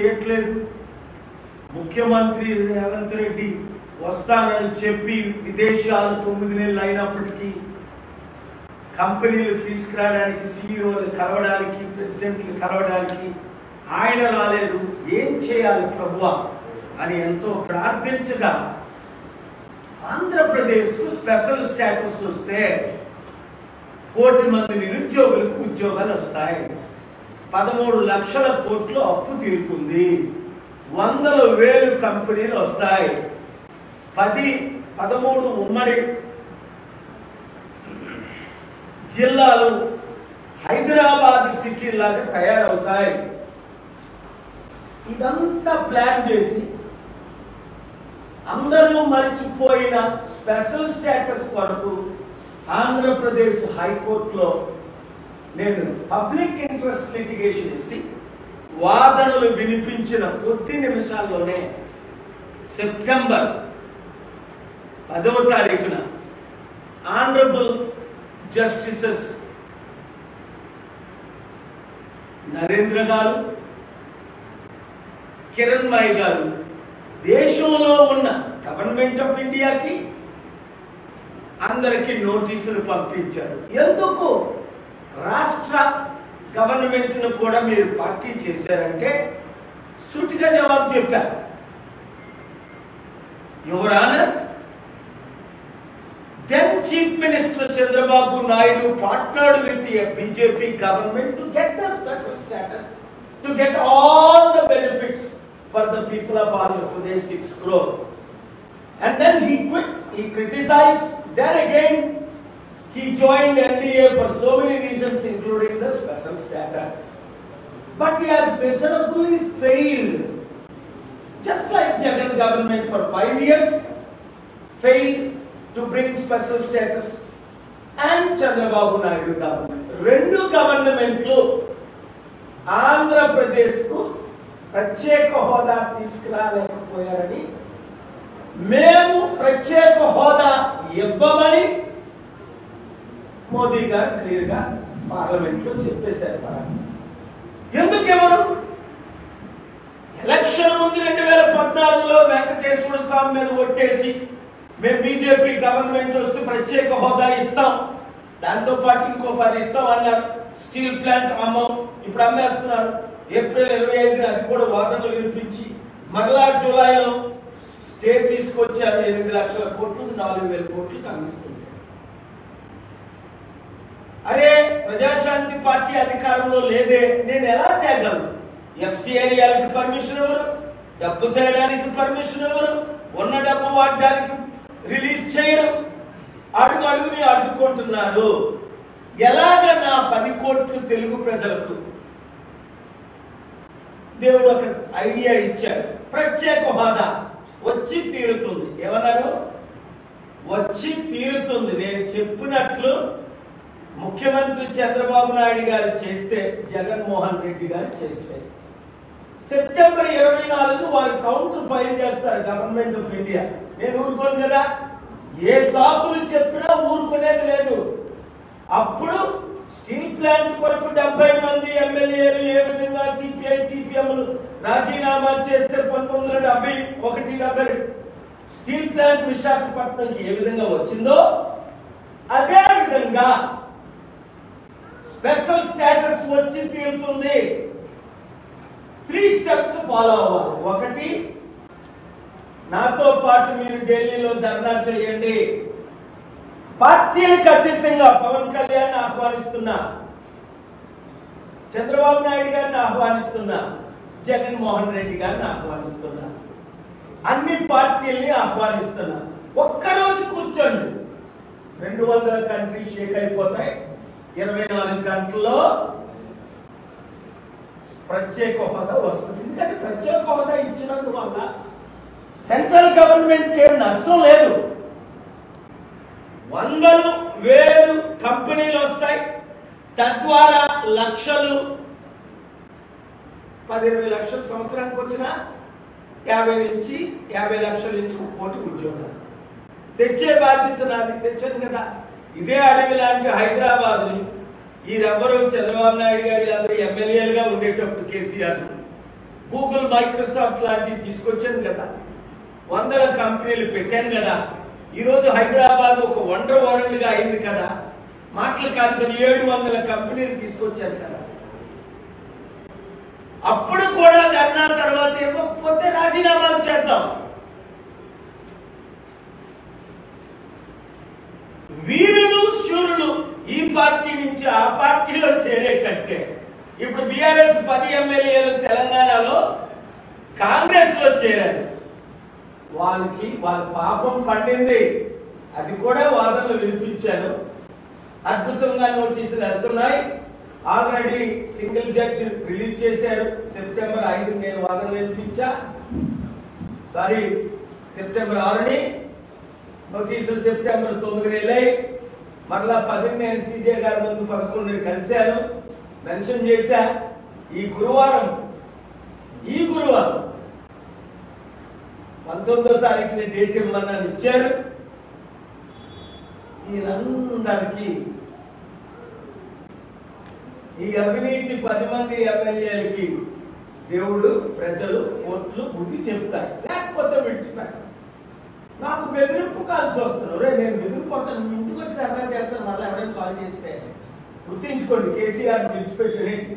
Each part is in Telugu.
చేయట్లేదు ముఖ్యమంత్రి రేవంత్ రెడ్డి వస్తానని చెప్పి విదేశాలు తొమ్మిది నెలలు అయినప్పటికీ కంపెనీలు తీసుకురావడానికి సీఈఓలు కలవడానికి ప్రెసిడెంట్లు కలవడానికి ఆయన రాలేదు ఏం చేయాలి ప్రభువా అని ఎంతో ప్రార్థించగా ఆంధ్రప్రదేశ్కు స్పెషల్ స్టేటస్ వస్తే కోటి మంది నిరుద్యోగులకు ఉద్యోగాలు వస్తాయి పదమూడు లక్షల కోట్లు అప్పు తీరుతుంది వందల వేలు కంపెనీలు వస్తాయి పది పదమూడు ఉమ్మడి జిల్లాలు హైదరాబాద్ సిటీ లాగా తయారవుతాయి ఇదంతా ప్లాన్ చేసి అందరూ మర్చిపోయిన స్పెషల్ స్టేటస్ వరకు ఆంధ్రప్రదేశ్ హైకోర్టులో నేను పబ్లిక్ ఇంట్రెస్ట్ లిటిగేషన్ వేసి వాదనలు వినిపించిన కొద్ది నిమిషాల్లోనే సెప్టెంబర్ పదవ తారీఖున ఆనరబుల్ జస్టిసెస్ నరేంద్ర గారు కిరణ్ మాయ్ గారు దేశంలో ఉన్న గవర్నమెంట్ ఆఫ్ ఇండియాకి అందరికీ నోటీసులు పంపించారు ఎందుకు రాష్ట్ర గవర్నమెంట్ను కూడా మీరు పార్టీ చేశారంటే సూటిగా జవాబు చెప్పారు your honour then chief minister Chandrababu Naidu partnered with the BJP government to get the special status, to get all the benefits for the people of Andhra Pradesh, 6 crore. And then he quit, he criticized, then again he joined NDA for so many reasons, including the special status. But he has miserably failed. Just like Jagan government for five years failed to bring special status and Chandrababu Naidu government. రెండు గవర్నమెంట్లు ఆంధ్రప్రదేశ్కు ప్రత్యేక హోదా తీసుకురాలేకపోయారని మేము ప్రత్యేక హోదా ఇవ్వమని మోదీ గారు క్లియర్ గా పార్లమెంట్ లో చెప్పేశారు మరి. ఎందుకు ఎవరు ఎలక్షన్ ముందు రెండు వేల పద్నాలుగులో వెంకటేశ్వర స్వామి మీద ఒట్టేసి మేము బీజేపీ గవర్నమెంట్ వస్తే ప్రత్యేక హోదా ఇస్తాం దాంతో పాటు ఇంకో పది ఇస్తాం అన్నారు స్టీల్ ప్లాంట్ అమ్మం ఇప్పుడు అమ్మేస్తున్నారు ఏప్రిల్ ఇరవై ఐదున అది కూడా వాదనలు వినిపించి మరలా జూలైలో స్టే తీసుకొచ్చారు ఎనిమిది లక్షల కోట్లు నాలుగు వేల కోట్లకు అమ్మిస్తుంది అరే ప్రజాశాంతి పార్టీ అధికారంలో లేదే నేను ఎలా తేగలను ఎఫ్సి ఏరియాలకి పర్మిషన్ ఎవరు డబ్బు తేయడానికి పర్మిషన్ ఎవరు ఉన్న డబ్బు వాడడానికి రిలీజ్ చేయరు అడుగు అడుగుని అడ్డుకుంటున్నారు ఎలాగ నా పది కోట్లు తెలుగు ప్రజలకు దేవుడు ఒక ఐడియా ఇచ్చాడు ప్రత్యేక హోదా వచ్చి తీరుతుంది ఏమన్నారు వచ్చి తీరుతుంది నేను చెప్పినట్లు ముఖ్యమంత్రి చంద్రబాబు నాయుడు గారు చేస్తే జగన్మోహన్ రెడ్డి గారు చేస్తే సెప్టెంబర్ ఇరవై నాలుగు వారు కౌంటర్ ఫైల్ చేస్తారు గవర్నమెంట్ ఆఫ్ ఇండియా నేను ఊరుకోను కదా ఏ సాకులు చెప్పినా ఊరుకునేది లేదు అప్పుడు స్టీల్ ప్లాంట్ కొరకు డెబ్బై మంది ఎమ్మెల్యేలు ఏ విధంగా సిపిఐ సిపిఎంలు రాజీనామా చేస్తే పంతొమ్మిది వందల డెబ్బై ఒకటి డెబ్బై స్టీల్ ప్లాంట్ విశాఖపట్నంకి ఏ విధంగా వచ్చిందో అదే విధంగా స్పెషల్ స్టేటస్ వచ్చి తీరుతుంది త్రీ స్టెప్స్ ఫాలో అవ్వాలి ఒకటి నాతో పాటు మీరు ఢిల్లీలో ధర్నా చేయండి పార్టీలకు అతీతంగా పవన్ కళ్యాణ్ ఆహ్వానిస్తున్నా చంద్రబాబు నాయుడు గారిని ఆహ్వానిస్తున్నా జగన్మోహన్ రెడ్డి గారిని ఆహ్వానిస్తున్నా అన్ని పార్టీల్ని ఆహ్వానిస్తున్నా ఒక్కరోజు కూర్చోండి రెండు వందల కంట్రీ షేక్ అయిపోతాయి ఇరవై నాలుగు గంటల్లో ప్రత్యేక హోదా వస్తుంది ఎందుకంటే ప్రత్యేక హోదా ఇచ్చినందువల్ల సెంట్రల్ గవర్నమెంట్కి ఏం నష్టం లేదు వందలు వేలు కంపెనీలు వస్తాయి తద్వారా లక్షలు పది ఇరవై లక్షల సంవత్సరానికి వచ్చిన యాభై నుంచి యాభై లక్షల నుంచి ఒక కోటి ఉద్యోగాలు తెచ్చే బాధ్యత నాది తెచ్చాను కదా ఇదే అడవి లాంటి హైదరాబాద్ని ఈ రబ్బరు చంద్రబాబు నాయుడు గారి అందరూ ఎమ్మెల్యేలుగా ఉండేటప్పుడు కేసీఆర్ గూగుల్ మైక్రోసాఫ్ట్ లాంటివి తీసుకొచ్చాను కదా వందల కంపెనీలు పెట్టాను కదా ఈరోజు హైదరాబాద్ ఒక వండర్ వరల్డ్ గా అయింది కదా మాటలు కాదు కానీ ఏడు వందల కంపెనీలు తీసుకొచ్చాను కదా అప్పుడు కూడా ధర్నా తర్వాత ఇవ్వకపోతే రాజీనామాలు చేద్దాం వీరులు శూరులు ఈ పార్టీ నుంచి ఆ పార్టీలో చేరే కంటే ఇప్పుడు బీఆర్ఎస్ పది ఎమ్మెల్యేలు తెలంగాణలో కాంగ్రెస్ లో చేరారు వాళ్ళకి వాళ్ళ పాపం పండింది అది కూడా వాదనలు వినిపించాను అద్భుతంగా నోటీసులు వెళ్తున్నాయి ఆల్రెడీ సింగిల్ జడ్జి రిలీజ్ చేశారు సెప్టెంబర్ ఐదు నేను వాదన వినిపించా సారీ సెప్టెంబర్ ఆరుని నోటీసులు సెప్టెంబర్ తొమ్మిది వెళ్ళాయి మరలా పదిని నేను సీజే గారి ముందు పదకొండు కలిశాను మెన్షన్ చేశా ఈ గురువారం ఈ గురువారం పంతొమ్మిదో తారీఖున డేట్ ఇవ్వమని ఇచ్చారు వీళ్ళందరికీ ఈ అవినీతి పది మంది ఎమ్మెల్యేలకి దేవుడు ప్రజలు కోర్టులు బుద్ధి చెప్తారు లేకపోతే విడిచిపెట్టారు నాకు బెదిరింపు కాల్సి వస్తున్నారు రే నేను బెదిరిపోతాను మీ ఇంటికి వచ్చి ధర్నా చేస్తాను మళ్ళీ ఎవరైనా కాల్ చేస్తే గుర్తించుకోండి కేసీఆర్ విడిచిపెట్టి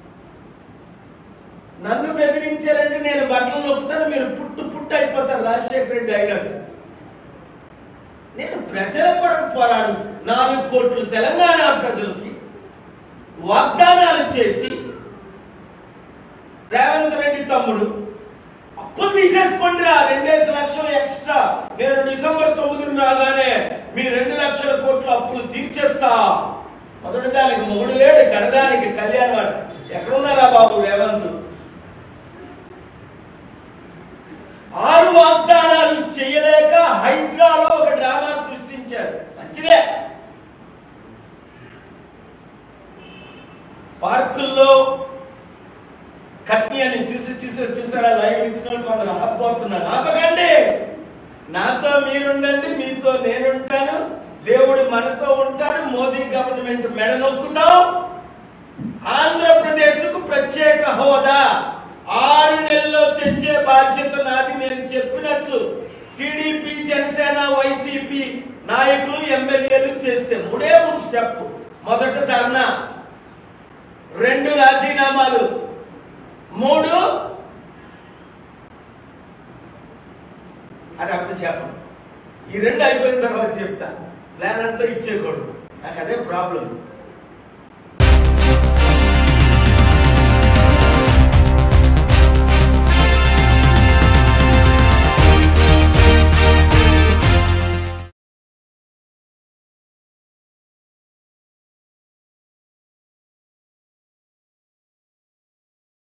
నన్ను బెదిరించారంటే నేను బట్టలు నొక్కుతాను మీరు పుట్టు పుట్టు అయిపోతారు రాజశేఖర రెడ్డి అయినట్టు నేను ప్రజల కొరకు పోరాడు నాలుగు కోట్లు తెలంగాణ ప్రజలకి వాగ్దానాలు చేసి రేవంత్ రెడ్డి తమ్ముడు అప్పులు తీసేసుకోండి రా రెండేసి లక్షలు ఎక్స్ట్రా నేను డిసెంబర్ తొమ్మిది రాగానే మీ రెండు లక్షల కోట్ల అప్పులు తీర్చేస్తా మొదటి దానికి మొగుడు లేడు కడదానికి కళ్యాణ్ వాడు ఎక్కడున్నారా బాబు రేవంత్ ఆరు వాగ్దానాలు చేయలేక హైడ్రాలో ఒక డ్రామా సృష్టించారు మంచిదే పార్కుల్లో కట్ని అని చూసి చూసి చూసారా లైవ్ ఇచ్చిన వాళ్ళు కొందరు ఆపబోతున్నారు ఆపకండి నాతో మీరుండండి మీతో నేనుంటాను దేవుడు మనతో ఉంటాడు మోదీ గవర్నమెంట్ మెడ నొక్కుతాం ఆంధ్రప్రదేశ్కు ప్రత్యేక హోదా ఆరు నెలల్లో తెచ్చే బాధ్యత నాది నేను చెప్పినట్లు టీడీపీ జనసేన వైసీపీ నాయకులు ఎమ్మెల్యేలు చేస్తే మూడే మూడు స్టెప్ మొదట ధర్నా రెండు రాజీనామాలు మూడు అది అప్పుడు చెప్పను ఈ రెండు అయిపోయిన తర్వాత చెప్తా ప్లాన్ అంతా ఇచ్చేకూడదు నాకు అదే ప్రాబ్లం